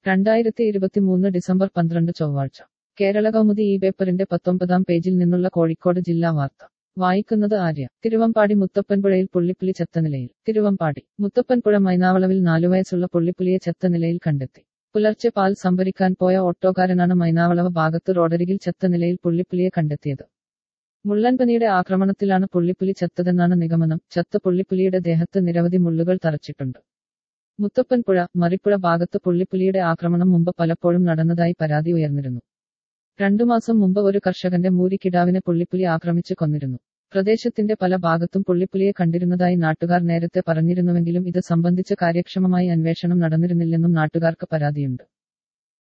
രണ്ടായിരത്തി ഇരുപത്തിമൂന്ന് ഡിസംബർ പന്ത്രണ്ട് ചൊവ്വാഴ്ച കേരള കൗമുദി ഈ പേപ്പറിന്റെ പത്തൊമ്പതാം പേജിൽ നിന്നുള്ള കോഴിക്കോട് ജില്ലാ വാർത്ത വായിക്കുന്നത് ആര്യ തിരുവമ്പാടി മുത്തപ്പൻപുഴയിൽ പുള്ളിപ്പുലി ചത്ത നിലയിൽ തിരുവമ്പാടി മുത്തപ്പൻപുഴ മൈനാവളവിൽ നാലുവയസ്സുള്ള പുള്ളിപ്പുലിയെ ചത്ത നിലയിൽ കണ്ടെത്തി പുലർച്ചെ പാൽ സംഭരിക്കാൻ പോയ ഓട്ടോക്കാരനാണ് മൈനാവളവ് ഭാഗത്ത് റോഡരികിൽ ചത്ത നിലയിൽ പുള്ളിപ്പുലിയെ കണ്ടെത്തിയത് മുള്ളൻപനിയുടെ ആക്രമണത്തിലാണ് പുള്ളിപ്പുലി ചത്തതെന്നാണ് നിഗമനം ചത്ത പുള്ളിപ്പുലിയുടെ ദേഹത്ത് നിരവധി മുള്ളുകൾ തറച്ചിട്ടുണ്ട് മുത്തപ്പൻപുഴ മറിപ്പുഴ ഭാഗത്ത് പുള്ളിപ്പുലിയുടെ ആക്രമണം മുമ്പ് പലപ്പോഴും നടന്നതായി പരാതി ഉയർന്നിരുന്നു രണ്ടു മാസം മുമ്പ് ഒരു കർഷകന്റെ മൂരിക്കിടാവിനെ പുള്ളിപ്പുലി ആക്രമിച്ച് കൊന്നിരുന്നു പ്രദേശത്തിന്റെ പല ഭാഗത്തും പുള്ളിപ്പുലിയെ കണ്ടിരുന്നതായി നാട്ടുകാർ നേരത്തെ പറഞ്ഞിരുന്നുവെങ്കിലും ഇത് സംബന്ധിച്ച് കാര്യക്ഷമമായി അന്വേഷണം നടന്നിരുന്നില്ലെന്നും നാട്ടുകാർക്ക് പരാതിയുണ്ട്